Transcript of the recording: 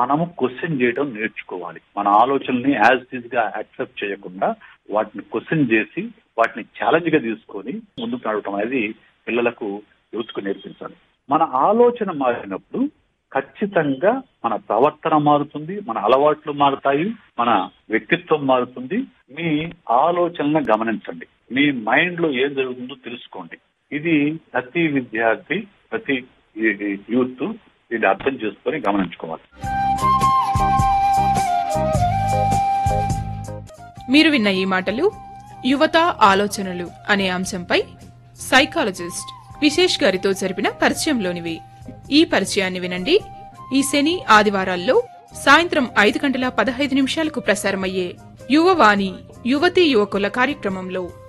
మనము క్వశ్చన్ చేయడం నేర్చుకోవాలి మన ఆలోచనల్ని యాజ్ ఇస్ గా యాక్సెప్ట్ చేయకుండా వాటిని క్వశ్చన్ చేసి వాటిని ఛాలెంజ్ గా తీసుకొని ముందుకు నడవటం అనేది పిల్లలకు యూత్ కు నేర్పించాలి మన ఆలోచన మారినప్పుడు ఖచ్చితంగా మన ప్రవర్తన మారుతుంది మన అలవాట్లు మారుతాయి మన వ్యక్తిత్వం మారుతుంది మీ ఆలోచనలను గమనించండి మీ మైండ్ లో ఏం జరుగుతుందో తెలుసుకోండి ఇది ప్రతి విద్యార్థి ప్రతి యూత్ ఇది అర్థం చేసుకొని గమనించుకోవాలి మీరు విన్న ఈ మాటలు యువత ఆలోచనలు అనే అంశంపై సైకాలజిస్ట్ విశేష్ గారితో జరిపిన పరిచయంలోనివి ఈ పరిచయాన్ని వినండి ఈ శని ఆదివారాల్లో సాయంత్రం ఐదు గంటల పదహైదు నిమిషాలకు ప్రసారమయ్యే యువవాణి యువతీ యువకుల కార్యక్రమంలో